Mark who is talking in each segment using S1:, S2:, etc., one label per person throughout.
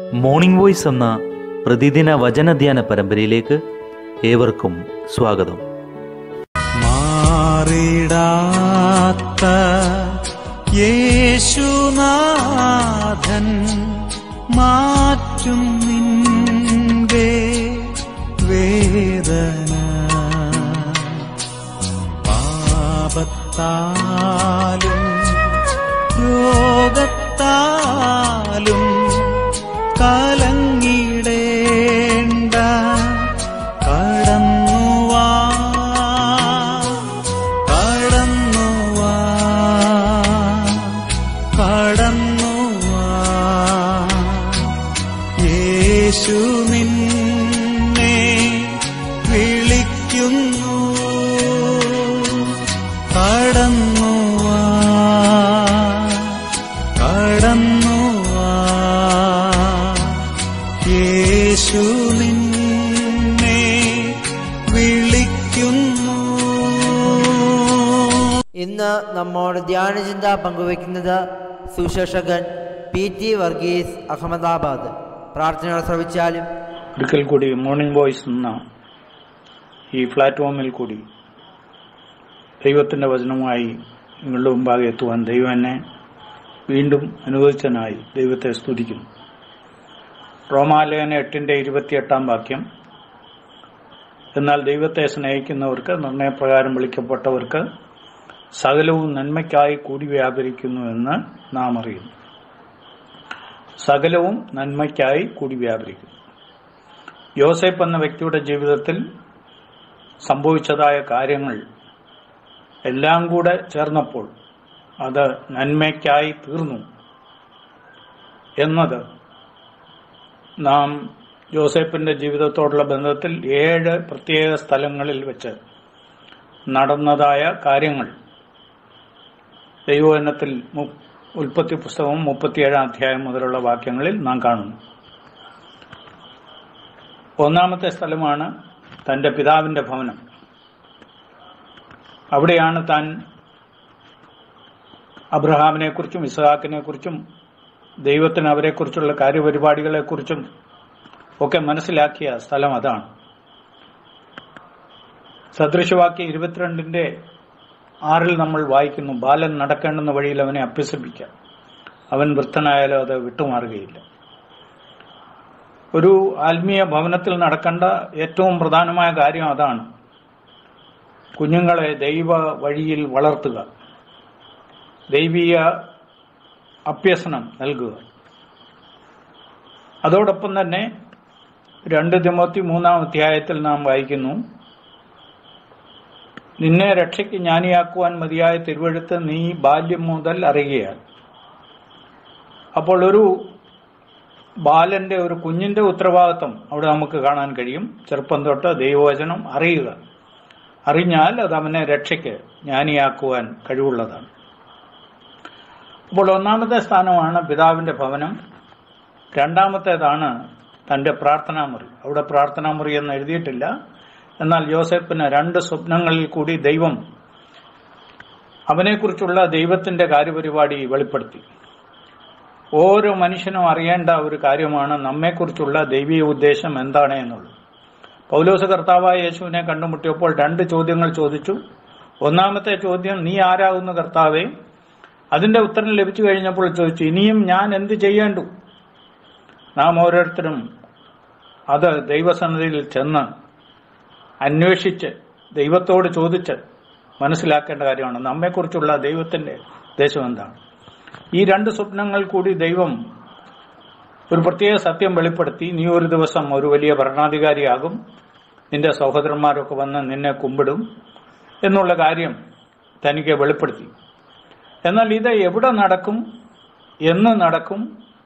S1: morning voice എന്ന പ്രതിദിന വചനധ്യാന പരമ്പരയിലേക്ക് ഏവർക്കും സ്വാഗതം
S2: മാറിടാത്ത യേശുനാഥൻ മാറ്റും നിന്റെ വേദന പാപത്താലും രോഗത്താലും കലങ്ങിടേണ്ട കടന്നുവാ കടന്നുവാ കടന്നുവാ യേശു നിന്നെ വിളിക്കുന്നു കടന്നുവാ കടന്നുവാ യേശു നിന്നെ വിളിക്കുന്നു
S3: ഇന്ന് നമ്മോട് ധ്യാനചിന്ത പങ്കുവയ്ക്കുന്നത് സുശേഷകൻ പി ടി വർഗീസ് അഹമ്മദാബാദ് പ്രാർത്ഥനകൾ ശ്രവിച്ചാലും
S4: ഒരിക്കൽ കൂടി മോർണിംഗ് വോയിസ് എന്ന ഈ പ്ലാറ്റ്ഫോമിൽ കൂടി ദൈവത്തിന്റെ വചനവുമായി നിങ്ങളുടെ മുമ്പാകെ എത്തുവാൻ ദൈവം എന്നെ വീണ്ടും അനുവദിച്ചനായി ദൈവത്തെ സ്തുതിക്കുന്നു റോമാലേഖന എട്ടിന്റെ ഇരുപത്തിയെട്ടാം വാക്യം എന്നാൽ ദൈവത്തെ സ്നേഹിക്കുന്നവർക്ക് നിർണയപ്രകാരം വിളിക്കപ്പെട്ടവർക്ക് സകലവും നന്മയ്ക്കായി കൂടി വ്യാപരിക്കുന്നു എന്ന് നാം അറിയുന്നു സകലവും നന്മയ്ക്കായി കൂടി വ്യാപരിക്കുന്നു യോസേപ്പ് എന്ന വ്യക്തിയുടെ ജീവിതത്തിൽ സംഭവിച്ചതായ കാര്യങ്ങൾ എല്ലാം കൂടെ ചേർന്നപ്പോൾ അത് നന്മയ്ക്കായി തീർന്നു എന്നത് നാം ജോസേപ്പിന്റെ ജീവിതത്തോടുള്ള ബന്ധത്തിൽ ഏഴ് പ്രത്യേക സ്ഥലങ്ങളിൽ വെച്ച് നടന്നതായ കാര്യങ്ങൾ ദൈവവചനത്തിൽ മു- ഉൽപ്പത്തി പുസ്തകം മുപ്പത്തിയേഴാം അധ്യായം മുതലുള്ള വാക്യങ്ങളിൽ നാം കാണുന്നു ഒന്നാമത്തെ സ്ഥലമാണ് തന്റെ പിതാവിന്റെ ഭവനം അവിടെയാണ് താൻ അബ്രഹാമിനെ കുറിച്ചും ഇസ്ഹാക്കിനെ കുറിച്ചും ദൈവത്തിന് അവരെക്കുറിച്ചുള്ള കാര്യപരിപാടികളെക്കുറിച്ചും ഒക്കെ മനസ്സിലാക്കിയ സ്ഥലം അതാണ് സദൃശവാക്യം ഇരുപത്തിരണ്ടിന്റെ ആറിൽ നമ്മൾ വായിക്കുന്നു ബാലൻ നടക്കേണ്ടുന്ന വഴിയിൽ അവനെ അഭ്യസിപ്പിക്കാം അവൻ വൃദ്ധനായാലും അത് വിട്ടുമാറുകയില്ല ഒരു ആത്മീയ ഭവനത്തിൽ നടക്കേണ്ട ഏറ്റവും പ്രധാനമായ കാര്യം അതാണ് കുഞ്ഞുങ്ങളെ ദൈവ വഴിയിൽ വളർത്തുക ദൈവീയ അഭ്യസനം നൽകുക അതോടൊപ്പം തന്നെ രണ്ട് തിമോത്തി മൂന്നാം അധ്യായത്തിൽ നാം വായിക്കുന്നു നിന്നെ രക്ഷയ്ക്ക് ജ്ഞാനിയാക്കുവാൻ മതിയായ തിരുവഴുത്ത് നീ ബാല്യം മുതൽ അറിയുകയാണ് അപ്പോൾ ഒരു ബാലന്റെ ഒരു കുഞ്ഞിന്റെ ഉത്തരവാദിത്വം അവിടെ നമുക്ക് കാണാൻ കഴിയും ചെറുപ്പം തൊട്ട് ദൈവവചനം അറിയുക അറിഞ്ഞാൽ അത് അവനെ രക്ഷയ്ക്ക് ജ്ഞാനിയാക്കുവാൻ കഴിവുള്ളതാണ് അപ്പോൾ ഒന്നാമത്തെ സ്ഥാനമാണ് പിതാവിന്റെ ഭവനം രണ്ടാമത്തേതാണ് തന്റെ പ്രാർത്ഥനാമുറി അവിടെ പ്രാർത്ഥനാമുറി എന്ന് എഴുതിയിട്ടില്ല എന്നാൽ യോസെഫിന് രണ്ട് സ്വപ്നങ്ങളിൽ കൂടി ദൈവം അവനെക്കുറിച്ചുള്ള ദൈവത്തിന്റെ കാര്യപരിപാടി വെളിപ്പെടുത്തി ഓരോ മനുഷ്യനും അറിയേണ്ട ഒരു കാര്യമാണ് നമ്മെക്കുറിച്ചുള്ള ദൈവീയ ഉദ്ദേശം എന്താണ് എന്നുള്ളത് പൗലോസ് കർത്താവായ യേശുവിനെ കണ്ടുമുട്ടിയപ്പോൾ രണ്ട് ചോദ്യങ്ങൾ ചോദിച്ചു ഒന്നാമത്തെ ചോദ്യം നീ ആരാകുന്നു കർത്താവേ അതിന്റെ ഉത്തരം ലഭിച്ചു കഴിഞ്ഞപ്പോൾ ചോദിച്ചു ഇനിയും ഞാൻ എന്ത് ചെയ്യേണ്ടു നാം ഓരോരുത്തരും അത് ദൈവസന്നിധിയിൽ ചെന്ന് അന്വേഷിച്ച് ദൈവത്തോട് ചോദിച്ച് മനസ്സിലാക്കേണ്ട കാര്യമാണ് നമ്മെക്കുറിച്ചുള്ള ദൈവത്തിന്റെ ഉദ്ദേശം എന്താണ് ഈ രണ്ട് സ്വപ്നങ്ങൾ കൂടി ദൈവം ഒരു പ്രത്യേക സത്യം വെളിപ്പെടുത്തി നീ ഒരു ദിവസം ഒരു വലിയ ഭരണാധികാരിയാകും നിന്റെ സഹോദരന്മാരൊക്കെ വന്ന് നിന്നെ കുമ്പിടും എന്നുള്ള കാര്യം തനിക്ക് വെളിപ്പെടുത്തി എന്നാൽ ഇത് എവിടെ നടക്കും എന്ന് നടക്കും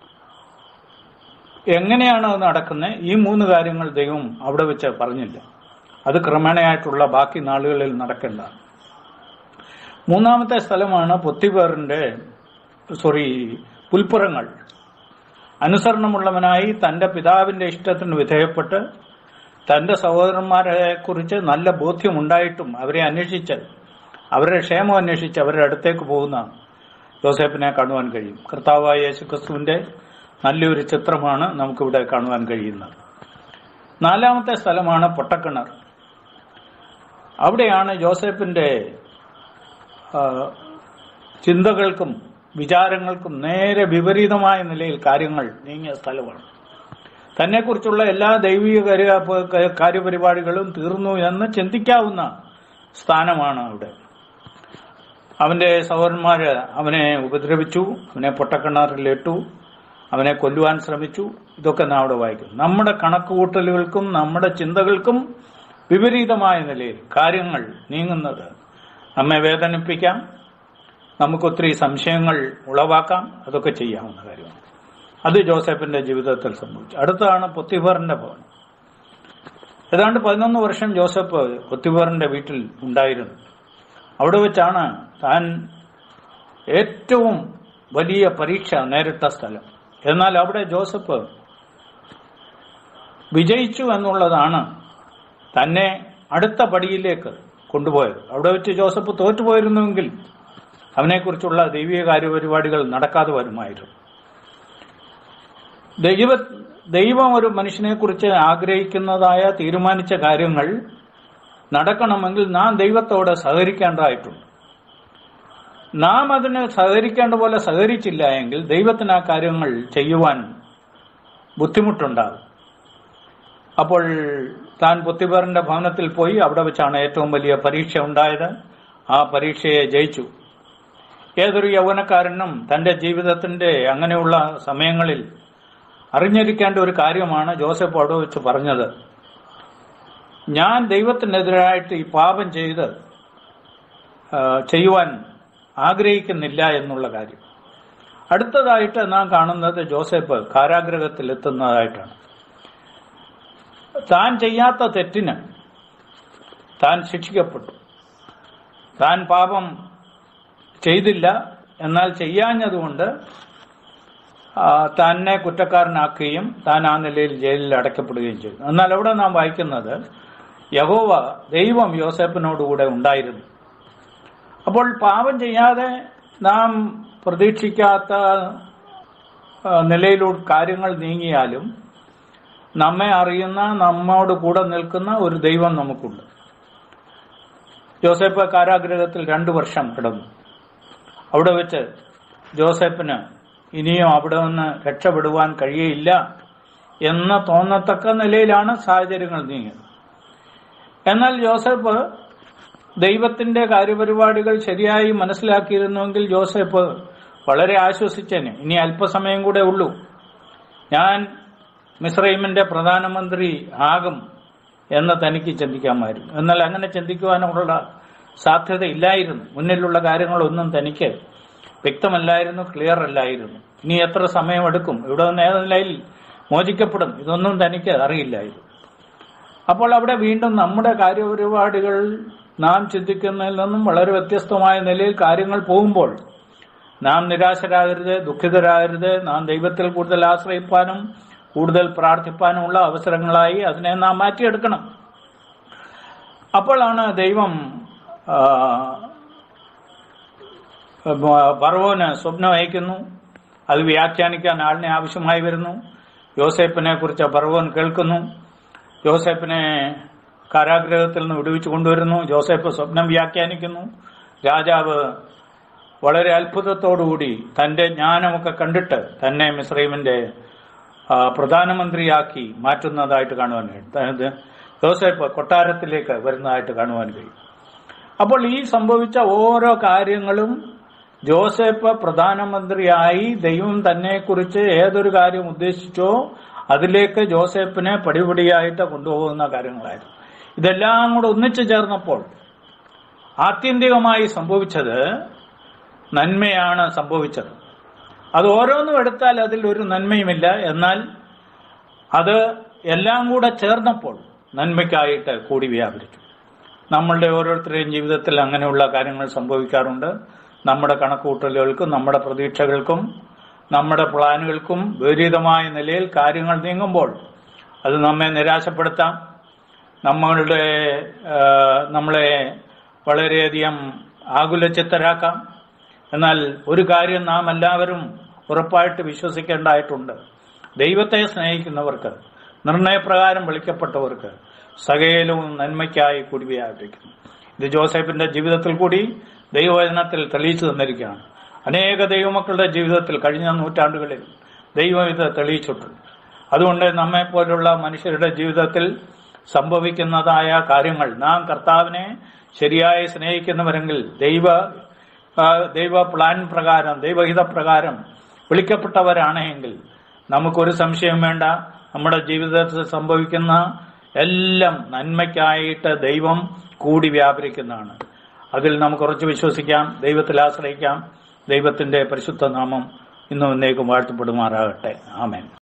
S4: എങ്ങനെയാണ് അത് നടക്കുന്നത് ഈ മൂന്ന് കാര്യങ്ങൾ ദൈവം അവിടെ വെച്ച് പറഞ്ഞില്ല അത് ക്രമേണയായിട്ടുള്ള ബാക്കി നാളുകളിൽ നടക്കേണ്ടതാണ് മൂന്നാമത്തെ സ്ഥലമാണ് പൊത്തിപ്പേറിന്റെ സോറി പുൽപ്പുറങ്ങൾ അനുസരണമുള്ളവനായി തന്റെ പിതാവിന്റെ ഇഷ്ടത്തിന് വിധേയപ്പെട്ട് തന്റെ സഹോദരന്മാരെ കുറിച്ച് നല്ല ബോധ്യമുണ്ടായിട്ടും അവരെ അന്വേഷിച്ച് അവരുടെ ക്ഷേമം അന്വേഷിച്ച് അവരുടെ അടുത്തേക്ക് പോകുന്ന യോസേപ്പിനെ കാണുവാൻ കഴിയും കർത്താവായ യേശുക്രിസ്തുവിന്റെ നല്ലൊരു ചിത്രമാണ് നമുക്കിവിടെ കാണുവാൻ കഴിയുന്നത് നാലാമത്തെ സ്ഥലമാണ് പൊട്ടക്കിണർ അവിടെയാണ് ജോസഫിന്റെ ആ, ചിന്തകൾക്കും വിചാരങ്ങൾക്കും നേരെ വിപരീതമായ നിലയിൽ കാര്യങ്ങൾ നീങ്ങിയ സ്ഥലമാണ് തന്നെക്കുറിച്ചുള്ള എല്ലാ ദൈവിക കാര്യ- കാര്യപരിപാടികളും തീർന്നു എന്ന് ചിന്തിക്കാവുന്ന സ്ഥാനമാണ് അവിടെ അവന്റെ സഹോദരന്മാര് അവനെ ഉപദ്രവിച്ചു അവനെ പൊട്ടക്കിണറിലിട്ടു അവനെ കൊല്ലുവാൻ ശ്രമിച്ചു ഇതൊക്കെ നാം അവിടെ വായിക്കും നമ്മുടെ കണക്കുകൂട്ടലുകൾക്കും നമ്മുടെ ചിന്തകൾക്കും വിപരീതമായ നിലയിൽ കാര്യങ്ങൾ നീങ്ങുന്നത് നമ്മെ വേദനിപ്പിക്കാം നമുക്കൊത്തിരി സംശയങ്ങൾ ഉളവാക്കാം അതൊക്കെ ചെയ്യാവുന്ന കാര്യമാണ് അത് ജോസഫിന്റെ ജീവിതത്തിൽ സംഭവിച്ചു അടുത്തതാണ് പൊത്തിഫറിന്റെ ഭവനം ഏതാണ്ട് പതിനൊന്ന് വർഷം ജോസഫ് പൊത്തിഫറിന്റെ വീട്ടിൽ ഉണ്ടായിരുന്നു അവിടെ വെച്ചാണ് താൻ ഏറ്റവും വലിയ പരീക്ഷ നേരിട്ട സ്ഥലം എന്നാൽ അവിടെ ജോസഫ് വിജയിച്ചു എന്നുള്ളതാണ് തന്നെ അടുത്ത പടിയിലേക്ക് കൊണ്ടുപോയത് അവിടെ വെച്ച് ജോസഫ് തോറ്റുപോയിരുന്നുവെങ്കിൽ അവനെക്കുറിച്ചുള്ള ദൈവിക കാര്യപരിപാടികൾ നടക്കാതെ വരുമായിരുന്നു ദൈവ ദൈവം ഒരു മനുഷ്യനെക്കുറിച്ച് ആഗ്രഹിക്കുന്നതായ തീരുമാനിച്ച കാര്യങ്ങൾ നടക്കണമെങ്കിൽ നാം ദൈവത്തോട് സഹകരിക്കേണ്ടതായിട്ടുണ്ട് നാം അതിന് സഹകരിക്കേണ്ട പോലെ സഹകരിച്ചില്ല എങ്കിൽ ദൈവത്തിന് ആ കാര്യങ്ങൾ ചെയ്യുവാൻ ബുദ്ധിമുട്ടുണ്ടാകും അപ്പോൾ താൻ പുത്തിബറിന്റെ ഭവനത്തിൽ പോയി അവിടെ വെച്ചാണ് ഏറ്റവും വലിയ പരീക്ഷ ഉണ്ടായത് ആ പരീക്ഷയെ ജയിച്ചു ഏതൊരു യൗവനക്കാരനും തന്റെ ജീവിതത്തിന്റെ അങ്ങനെയുള്ള സമയങ്ങളിൽ അറിഞ്ഞിരിക്കേണ്ട ഒരു കാര്യമാണ് ജോസഫ് അവിടെ വെച്ച് പറഞ്ഞത് ഞാൻ ദൈവത്തിനെതിരായിട്ട് ഈ പാപം ചെയ്ത് ആ, ചെയ്യുവാൻ ആഗ്രഹിക്കുന്നില്ല എന്നുള്ള കാര്യം അടുത്തതായിട്ട് നാം കാണുന്നത് ജോസഫ് കാരാഗ്രഹത്തിൽ എത്തുന്നതായിട്ടാണ് താൻ ചെയ്യാത്ത തെറ്റിന് താൻ ശിക്ഷിക്കപ്പെട്ടു താൻ പാപം ചെയ്തില്ല എന്നാൽ ചെയ്യാഞ്ഞതുകൊണ്ട് ആ, തന്നെ കുറ്റക്കാരനാക്കുകയും താൻ ആ നിലയിൽ ജയിലിൽ അടയ്ക്കപ്പെടുകയും ചെയ്തു എന്നാൽ അവിടെ നാം വായിക്കുന്നത് യഹോവ ദൈവം യോസഫിനോടുകൂടെ ഉണ്ടായിരുന്നു അപ്പോൾ പാപം ചെയ്യാതെ നാം പ്രതീക്ഷിക്കാത്ത ആ, നിലയിലൂടെ കാര്യങ്ങൾ നീങ്ങിയാലും നമ്മെ അറിയുന്ന നമ്മോട് കൂടെ നിൽക്കുന്ന ഒരു ദൈവം നമുക്കുണ്ട് ജോസഫ് കാരാഗ്രഹത്തിൽ രണ്ടു വർഷം കിടന്നു അവിടെ വെച്ച് ജോസഫിന് ഇനിയും അവിടെ നിന്ന് രക്ഷപ്പെടുവാൻ കഴിയയില്ല എന്ന് തോന്നത്തക്ക നിലയിലാണ് സാഹചര്യങ്ങൾ നീങ്ങിയത് എന്നാൽ ജോസഫ് ദൈവത്തിന്റെ കാര്യപരിപാടികൾ ശരിയായി മനസ്സിലാക്കിയിരുന്നുവെങ്കിൽ ജോസഫ് വളരെ ആശ്വസിച്ചേനെ ഇനി അല്പസമയം കൂടെ ഉള്ളൂ ഞാൻ മിസ്രൈമിന്റെ പ്രധാനമന്ത്രി ആകും എന്ന് തനിക്ക് ചിന്തിക്കാമായിരുന്നു എന്നാൽ അങ്ങനെ ചിന്തിക്കുവാനുള്ള സാധ്യത ഇല്ലായിരുന്നു മുന്നിലുള്ള കാര്യങ്ങളൊന്നും തനിക്ക് വ്യക്തമല്ലായിരുന്നു ക്ലിയർ അല്ലായിരുന്നു ഇനി എത്ര സമയമെടുക്കും ഇവിടെ നിന്ന് ഏത് നിലയിൽ മോചിക്കപ്പെടും ഇതൊന്നും തനിക്ക് അറിയില്ലായിരുന്നു അപ്പോൾ അവിടെ വീണ്ടും നമ്മുടെ കാര്യപരിപാടികൾ നാം ചിന്തിക്കുന്നതിൽ നിന്നും വളരെ വ്യത്യസ്തമായ നിലയിൽ കാര്യങ്ങൾ പോകുമ്പോൾ നാം നിരാശരാകരുത് ദുഃഖിതരാകരുത് നാം ദൈവത്തിൽ കൂടുതൽ ആശ്രയിപ്പാനും കൂടുതൽ പ്രാർത്ഥിപ്പാനുമുള്ള അവസരങ്ങളായി അതിനെ നാം മാറ്റിയെടുക്കണം അപ്പോഴാണ് ദൈവം ആ, ഫറവോന് സ്വപ്നം അയക്കുന്നു അത് വ്യാഖ്യാനിക്കാൻ ആളിനെ ആവശ്യമായി വരുന്നു യോസേപ്പിനെ കുറിച്ച് ഫറവോൻ കേൾക്കുന്നു യോസേപ്പിനെ കാരാഗ്രഹത്തിൽ നിന്ന് വിടുവിച്ചു കൊണ്ടുവരുന്നു ജോസഫ് സ്വപ്നം വ്യാഖ്യാനിക്കുന്നു രാജാവ് വളരെ അത്ഭുതത്തോടുകൂടി തന്റെ ജ്ഞാനമൊക്കെ കണ്ടിട്ട് തന്നെ മിസ്രൈമിന്റെ ആ, പ്രധാനമന്ത്രിയാക്കി മാറ്റുന്നതായിട്ട് കാണുവാൻ കഴിയും അതായത് ജോസഫ് കൊട്ടാരത്തിലേക്ക് വരുന്നതായിട്ട് കാണുവാൻ കഴിയും അപ്പോൾ ഈ സംഭവിച്ച ഓരോ കാര്യങ്ങളും ജോസഫ് പ്രധാനമന്ത്രിയായി ദൈവം തന്നെ കുറിച്ച് ഏതൊരു കാര്യം ഉദ്ദേശിച്ചോ അതിലേക്ക് ജോസഫിനെ പടിപടിയായിട്ട് കൊണ്ടുപോകുന്ന കാര്യങ്ങളായിരുന്നു ഇതെല്ലാം കൂടെ ഒന്നിച്ചു ചേർന്നപ്പോൾ ആത്യന്തികമായി സംഭവിച്ചത് നന്മയാണ് സംഭവിച്ചത് അത് ഓരോന്നും എടുത്താൽ അതിൽ ഒരു നന്മയുമില്ല എന്നാൽ അത് എല്ലാം കൂടെ ചേർന്നപ്പോൾ നന്മയ്ക്കായിട്ട് കൂടി വ്യാപരിച്ചു നമ്മളുടെ ഓരോരുത്തരുടെയും ജീവിതത്തിൽ അങ്ങനെയുള്ള കാര്യങ്ങൾ സംഭവിക്കാറുണ്ട് നമ്മുടെ കണക്കുകൂട്ടലുകൾക്കും നമ്മുടെ പ്രതീക്ഷകൾക്കും നമ്മുടെ പ്ലാനുകൾക്കും വിപരീതമായ നിലയിൽ കാര്യങ്ങൾ നീങ്ങുമ്പോൾ അത് നമ്മെ നിരാശപ്പെടുത്താം നമ്മളുടെ ആ, നമ്മളെ വളരെയധികം ആകുലചിത്തരാക്കാം എന്നാൽ ഒരു കാര്യം നാം എല്ലാവരും ഉറപ്പായിട്ട് വിശ്വസിക്കേണ്ടതായിട്ടുണ്ട് ദൈവത്തെ സ്നേഹിക്കുന്നവർക്ക് നിർണയപ്രകാരം വിളിക്കപ്പെട്ടവർക്ക് സകലവും നന്മയ്ക്കായി കൂടി വ്യാപിക്കുന്നു ഇത് ജോസഫിന്റെ ജീവിതത്തിൽ കൂടി ദൈവവചനത്തിൽ തെളിയിച്ചു തന്നിരിക്കുകയാണ് അനേക ദൈവമക്കളുടെ ജീവിതത്തിൽ കഴിഞ്ഞ നൂറ്റാണ്ടുകളിൽ ദൈവം ഇത് തെളിയിച്ചിട്ടുണ്ട് അതുകൊണ്ട് നമ്മെ പോലുള്ള മനുഷ്യരുടെ ജീവിതത്തിൽ സംഭവിക്കുന്നതായ കാര്യങ്ങൾ നാം കർത്താവിനെ ശരിയായി സ്നേഹിക്കുന്നവരെങ്കിൽ ദൈവ ആ, ദൈവ പ്ലാൻ പ്രകാരം ദൈവഹിത പ്രകാരം വിളിക്കപ്പെട്ടവരാണെങ്കിൽ നമുക്കൊരു സംശയം വേണ്ട നമ്മുടെ ജീവിതത്തിൽ സംഭവിക്കുന്ന എല്ലാം നന്മയ്ക്കായിട്ട് ദൈവം കൂടി വ്യാപരിക്കുന്നതാണ് അതിൽ നമുക്ക് ഉറച്ചു വിശ്വസിക്കാം ദൈവത്തിൽ ആശ്രയിക്കാം ദൈവത്തിന്റെ പരിശുദ്ധ നാമം ഇന്നും എന്നേക്കും വാഴ്ത്തപ്പെടുമാറാകട്ടെ ആമേൻ